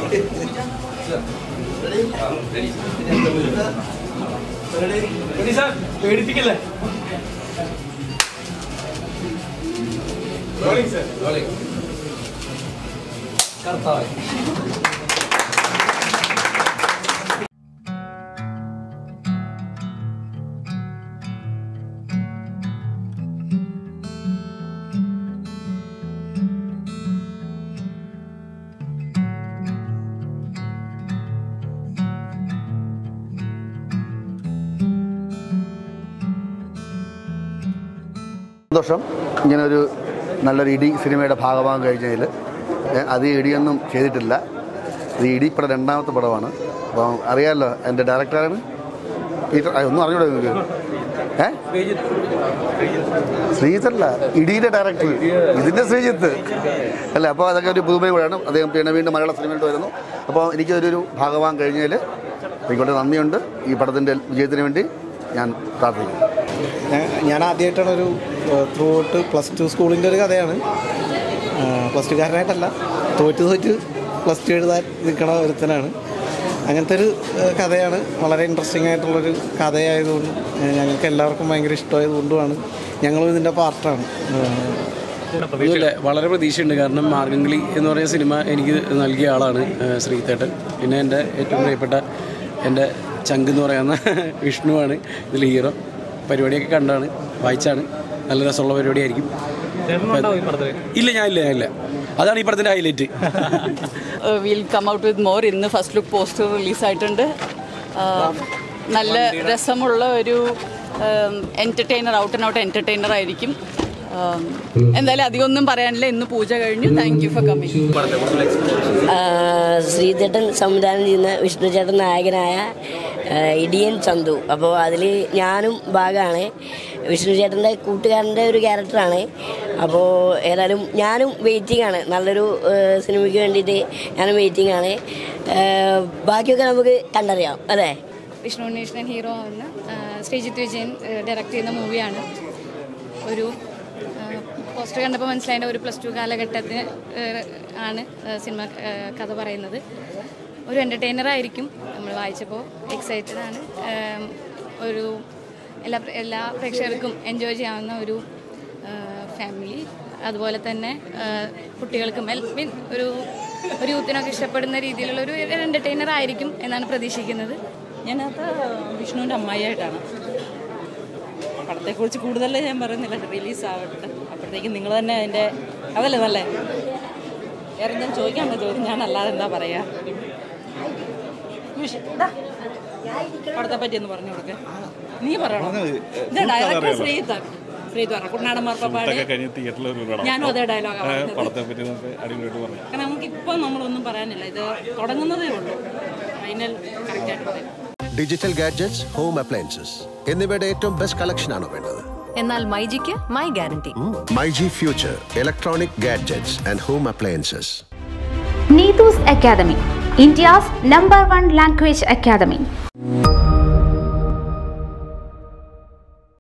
പേടിപ്പിക്കല്ലേ കർത്താവ് സന്തോഷം ഇങ്ങനെ ഒരു നല്ലൊരു ഇടി സിനിമയുടെ ഭാഗമാകാൻ കഴിഞ്ഞതിൽ അത് ഇടിയൊന്നും ചെയ്തിട്ടില്ല ഇത് ഇടി ഇപ്പോൾ രണ്ടാമത്തെ പടമാണ് അപ്പം അറിയാമല്ലോ എൻ്റെ ഡയറക്ടറാണ് പീറ്റർ ആ, ഒന്നും അറിഞ്ഞൂടെ നിങ്ങൾക്ക് ഏ ശ്രീജിത്തല്ല ഇടിയുടെ ഡയറക്ടർ ഇതിൻ്റെ ശ്രീജിത്ത് അല്ല അപ്പോൾ അതൊക്കെ ഒരു പുതുമയും കൂടെയാണ് അദ്ദേഹം പിന്നെ വീണ്ടും മലയാള സിനിമയിലോട്ട് വരുന്നു അപ്പോൾ എനിക്കൊരു ഭാഗമാകാൻ കഴിഞ്ഞതിൽ എനിക്ക് വളരെ നന്ദിയുണ്ട് ഈ പടത്തിൻ്റെ വിജയത്തിന് വേണ്ടി ഞാൻ പ്രാർത്ഥിക്കുന്നു ഞാൻ- ഞാൻ ആദ്യമായിട്ടാണ് ഒരു ത്രൂ ഔട്ട് പ്ലസ് ടു സ്കൂളിൻ്റെ ഒരു കഥയാണ് പ്ലസ് ടുക്കാരനായിട്ടല്ല തോറ്റ് തോറ്റ് പ്ലസ് ടു എഴുതാൻ നിൽക്കണ ഒരുത്തനാണ് അങ്ങനത്തെ ഒരു ഏഹ്, കഥയാണ് വളരെ ഇൻട്രസ്റ്റിംഗ് ആയിട്ടുള്ളൊരു കഥയായതുകൊണ്ടും ഏഹ്, ഞങ്ങൾക്ക് എല്ലാവർക്കും ഭയങ്കര ഇഷ്ടമായതുകൊണ്ടുമാണ് ഞങ്ങളും ഇതിൻ്റെ പാർട്ടാണ് ഇല്ല വളരെ പ്രതീക്ഷയുണ്ട് കാരണം മാർഗംകളി എന്ന് പറയുന്ന സിനിമ എനിക്ക് നൽകിയ ആളാണ് ഏഹ് ശ്രീതേട്ടൻ പിന്നെ എൻ്റെ ഏറ്റവും പ്രിയപ്പെട്ട എൻ്റെ ചങ്ക് എന്ന് പറയുന്ന വിഷ്ണുവാണ് ഇതിൽ ഹീറോ പരിപാടിയൊക്കെ കണ്ടാണ് വായിച്ചാണ് നല്ല രസമുള്ള പരിപാടിയായിരിക്കും ഇല്ല ഞാൻ ഇല്ല ഞാൻ ഇല്ല അതാണ് ഈ പടത്തിൻ്റെ highlight will come out with more ഇന്ന് ഫസ്റ്റ് ലുക്ക് പോസ്റ്റർ റിലീസായിട്ടുണ്ട് നല്ല രസമുള്ള ഒരു entertainer out and out entertainer ആയിരിക്കും Um, എന്തായാലും അധികമൊന്നും പറയാനില്ല ഇന്ന് പൂജ കഴിഞ്ഞു താങ്ക് യു ഫോർ കമ്മിങ് ശ്രീധേട്ടൻ സംവിധാനം ചെയ്യുന്ന വിഷ്ണു ചേട്ടൻ നായകനായ ആ, ഇടിയൻ ചന്തു അപ്പോൾ അതിൽ ഞാനും ഭാഗമാണ് വിഷ്ണു ചേട്ടൻ്റെ കൂട്ടുകാരൻ്റെ ഒരു ക്യാരക്ടറാണ് അപ്പോൾ ഏതായാലും ഞാനും വെയിറ്റിംഗ് ആണ് നല്ലൊരു ആ, സിനിമയ്ക്ക് വേണ്ടിയിട്ട് ഞാനും വെയിറ്റിംഗ് ആണ് ആ, ബാക്കിയൊക്കെ നമുക്ക് കണ്ടറിയാം അല്ലേ വിഷ്ണു ഉണ്ണീഷ്ണൻ ഹീറോ ആവുന്ന ആ, ശ്രീജിത്ത് വിജയൻ ഡയറക്റ്റ് ചെയ്യുന്ന മൂവിയാണ് ഒരു പോസ്റ്റർ കണ്ടപ്പോൾ മനസ്സിലായ ഒരു പ്ലസ് ടു കാലഘട്ടത്തിന് ആ, ആണ് ആ, സിനിമ ആ, കഥ പറയുന്നത് ഒരു എൻ്റർടൈനർ ആയിരിക്കും നമ്മൾ വായിച്ചപ്പോൾ എക്സൈറ്റഡ് ആണ് ആ, ഒരു എല്ലാ എല്ലാ പ്രേക്ഷകർക്കും എൻജോയ് ചെയ്യാവുന്ന ഒരു ഫാമിലി അതുപോലെ തന്നെ ആ, കുട്ടികൾക്കും എൽ മീൻ ഒരു ഒരു യൂത്തിനൊക്കെ ഇഷ്ടപ്പെടുന്ന രീതിയിലുള്ള ഒരു എൻ്റർടൈനർ ആയിരിക്കും എന്നാണ് പ്രതീക്ഷിക്കുന്നത് ഞാനത് വിഷ്ണുവിൻ്റെ അമ്മായിയായിട്ടാണ് പടത്തെക്കുറിച്ച് കൂടുതൽ ഞാൻ പറയുന്നില്ല റിലീസ് ആവട്ടെ അപ്പോഴത്തേക്കും നിങ്ങൾ തന്നെ അതിൻ്റെ അതല്ലേ നല്ലേ വേറെ ഞാൻ ചോദിക്കാൻ ചോദ്യം ഞാനല്ലാതെ എന്താ പറയുക വിഷ്- ദാ, പടത്തെ പറ്റി ഒന്ന് പറഞ്ഞു കൊടുക്ക നീ പറയണം ഇത് ഡയറക്ടർ ശ്രീത്ത് ശ്രീത്ത് പറഞ്ഞു കുട്ടനാടൻ മാർപ്പാട് കഴിഞ്ഞ് തിയേറ്ററിൽ ഒരു പടം ഞാനും അതേ ഡയലോഗാണ് പറഞ്ഞത് പടത്തെ പറ്റി നമുക്ക് അടിപൊളിയായിട്ട് പറഞ്ഞു കാരണം നമുക്കിപ്പോൾ നമ്മളൊന്നും പറയാനില്ല ഇത് തുടങ്ങുന്നതേ ഉള്ളൂ ഫൈനൽ കറക്റ്റായിട്ട് പറയാം ഡിജിറ്റൽ ഗാഡ്ജറ്റ്സ് ഹോം അപ്ലയൻസസ് എന്നിവയുടെ ഏറ്റവും ബെസ്റ്റ് കളക്ഷൻ ആണോ വേണ്ടത് എന്നാൽ മൈജിക്ക് my guarantee MyG future electronic gadgets and home appliances Neetu's Academy, India's number one language academy.